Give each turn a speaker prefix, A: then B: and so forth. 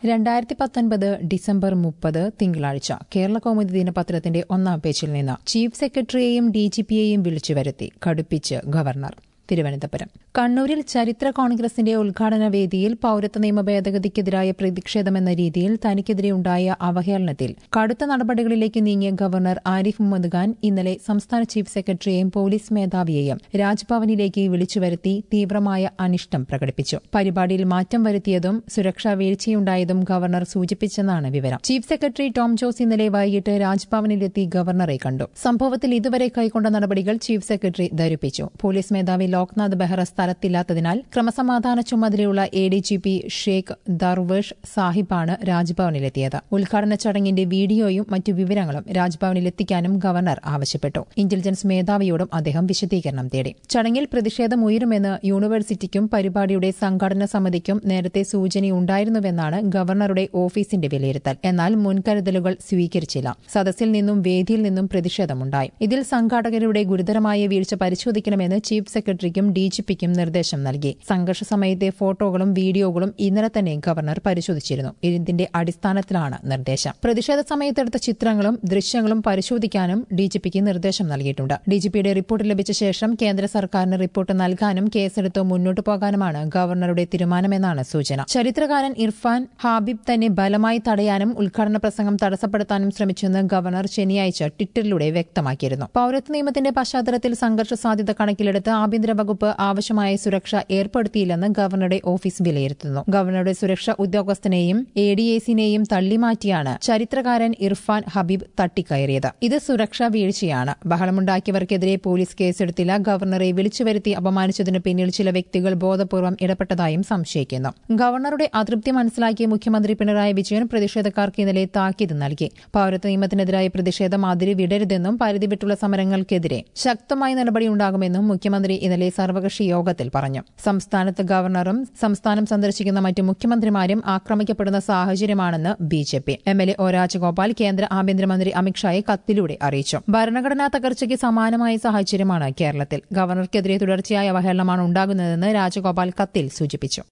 A: രണ്ടായിരത്തി പത്തൊൻപത് ഡിസംബർ മുപ്പത് തിങ്കളാഴ്ച കേരള കൗമുദി ദിനപത്രത്തിന്റെ ഒന്നാം പേജിൽ നിന്ന് ചീഫ് സെക്രട്ടറിയെയും ഡിജിപിയെയും വിളിച്ചു വരുത്തി കടുപ്പിച്ച് ഗവർണർ തിരുവനന്തപുരം കണ്ണൂരിൽ ചരിത്ര കോൺഗ്രസിന്റെ ഉദ്ഘാടന വേദിയിൽ പൌരത്വ നിയമ ഭേദഗതിക്കെതിരായ പ്രതിഷേധമെന്ന രീതിയിൽ തനിക്കെതിരെ ഉണ്ടായ അവഹേളനത്തിൽ കടുത്ത നടപടികളിലേക്ക് നീങ്ങിയ ഗവർണർ ആരിഫ് മുഹമ്മദ് ഖാൻ ഇന്നലെ സംസ്ഥാന ചീഫ് സെക്രട്ടറിയെയും പോലീസ് മേധാവിയെയും രാജ്ഭവനിലേക്ക് വിളിച്ചുവരുത്തി തീവ്രമായ അനിഷ്ടം പ്രകടിപ്പിച്ചു പരിപാടിയിൽ മാറ്റം വരുത്തിയതും സുരക്ഷാ വീഴ്ചയുണ്ടായതും ഗവർണർ സൂചിപ്പിച്ചെന്നാണ് വിവരം ചീഫ് സെക്രട്ടറി ടോം ജോസ് ഇന്നലെ വൈകിട്ട് രാജ്ഭവനിലെത്തി ഗവർണറെ കണ്ടു സംഭവത്തിൽ ഇതുവരെ കൈക്കൊണ്ട നടപടികൾ ചീഫ് സെക്രട്ടറി ധരിപ്പിച്ചു പോലീസ് മേധാവി ലോക്നാഥ് ബെഹ്റ സ്ഥലത്തില്ലാത്തതിനാൽ ക്രമസമാധാന ചുമതലയുള്ള A D G P Sheikh Darvesh സാഹിബാണ് രാജ്ഭവനിലെത്തിയത് ഉദ്ഘാടന ചടങ്ങിന്റെ വീഡിയോയും മറ്റു വിവരങ്ങളും രാജ്ഭവനിലെത്തിക്കാനും ഗവർണർ ആവശ്യപ്പെട്ടു ഇന്റലിജൻസ് മേധാവിയോടും അദ്ദേഹം വിശദീകരണം തേടി ചടങ്ങിൽ പ്രതിഷേധം ഉയരുമെന്ന് യൂണിവേഴ്സിറ്റിക്കും പരിപാടിയുടെ സംഘാടന സമിതിക്കും നേരത്തെ സൂചനയുണ്ടായിരുന്നുവെന്നാണ് ഗവർണറുടെ ഓഫീസിന്റെ വിലയിരുത്തൽ എന്നാൽ മുൻകരുതലുകൾ സ്വീകരിച്ചില്ല സദസ്സിൽ നിന്നും വേദിയിൽ നിന്നും പ്രതിഷേധമുണ്ടായി ഇതിൽ സംഘാടകരുടെ ഗുരുതരമായ വീഴ്ച പരിശോധിക്കണമെന്ന് ചീഫ് സെക്രട്ടറിക്കും ഡിജിപിക്കും നിർദ്ദേശം നൽകി സംഘർഷ സമയത്തെ ഫോട്ടോകളും വീഡിയോകളും ഇന്നലെ തന്നെ ഗവർണർ പരിശോധിച്ചിരുന്നു ഇതിന്റെ അടിസ്ഥാനത്തിലാണ് നിർദ്ദേശം പ്രതിഷേധ സമയത്തെടുത്ത ചിത്രങ്ങളും ദൃശ്യങ്ങളും പരിശോധിക്കാനും ഡിജിപിക്ക് നിർദ്ദേശം നൽകിയിട്ടുണ്ട് ഡിജിപിയുടെ റിപ്പോർട്ട് ലഭിച്ച ശേഷം കേന്ദ്ര സർക്കാരിന് റിപ്പോർട്ട് നൽകാനും കേസെടുത്ത് മുന്നോട്ടു പോകാനുമാണ് ഗവർണറുടെ തീരുമാനമെന്നാണ് സൂചന ചരിത്രകാരൻ ഇർഫാൻ ഹാബിബ് തന്നെ ബലമായി തടയാനും ഉദ്ഘാടന പ്രസംഗം തടസ്സപ്പെടുത്താനും ശ്രമിച്ചെന്ന് ഗവർണർ ശനിയാഴ്ച ട്വിറ്ററിലൂടെ വ്യക്തമാക്കിയിരുന്നു പൌരത്വ നിയമത്തിന്റെ പശ്ചാത്തലത്തിൽ സംഘർഷ സാധ്യത കണക്കിലെടുത്ത് ആഭ്യന്തര വകുപ്പ് ആവശ്യമായ സുരക്ഷ ഏർപ്പെടുത്തിയില്ലെന്ന് ഗവർണറുടെ ഓഫീസ് വിലയിരുത്തുന്നു ഗവർണറുടെ സുരക്ഷാ ഉദ്യോഗസ്ഥനെയും എ ഡി എസിനെയും തള്ളിമാറ്റിയാണ് ചരിത്രകാരൻ ഇർഫാൻ ഹബീബ് തട്ടിക്കയറിയത് ഇത് സുരക്ഷാ വീഴ്ചയാണ് ബഹളമുണ്ടാക്കിയവർക്കെതിരെ പോലീസ് കേസെടുത്തില്ല ഗവർണറെ വിളിച്ചുവരുത്തി അപമാനിച്ചതിന് പിന്നിൽ ചില വ്യക്തികൾ ബോധപൂർവം ഇടപെട്ടതായും സംശയിക്കുന്നു ഗവർണറുടെ അതൃപ്തി മനസ്സിലാക്കിയ മുഖ്യമന്ത്രി പിണറായി വിജയൻ പ്രതിഷേധക്കാർക്ക് ഇന്നലെ താക്കീത് നൽകി പൌരത്വ നിയമത്തിനെതിരായ പ്രതിഷേധം അതിരി വിടരുതെന്നും പരിധി വിട്ടുള്ള സമരങ്ങൾക്കെതിരെ ശക്തമായ നടപടിയുണ്ടാകുമെന്നും മുഖ്യമന്ത്രി ഇന്നലെ സർവകക്ഷി യോഗത്തിൽ പറഞ്ഞു സംസ്ഥാനത്ത് ഗവർണറും സംസ്ഥാനം സന്ദർശിക്കുന്ന മറ്റ് മുഖ്യമന്ത്രിമാരും ആക്രമിക്കപ്പെടുന്ന സാഹചര്യമാണെന്ന് B J P M L A O Rajagopal കേന്ദ്ര ആഭ്യന്തരമന്ത്രി അമിത്ഷായെ കത്തിലൂടെ അറിയിച്ചു ഭരണഘടനാ തകർച്ചയ്ക്ക് സമാനമായ സാഹചര്യമാണ് കേരളത്തിൽ ഗവർണർക്കെതിരെ തുടർച്ചയായ അവഹേളനമാണ് ഉണ്ടാകുന്നതെന്ന് രാജഗോപാൽ കത്തിൽ സൂചിപ്പിച്ചു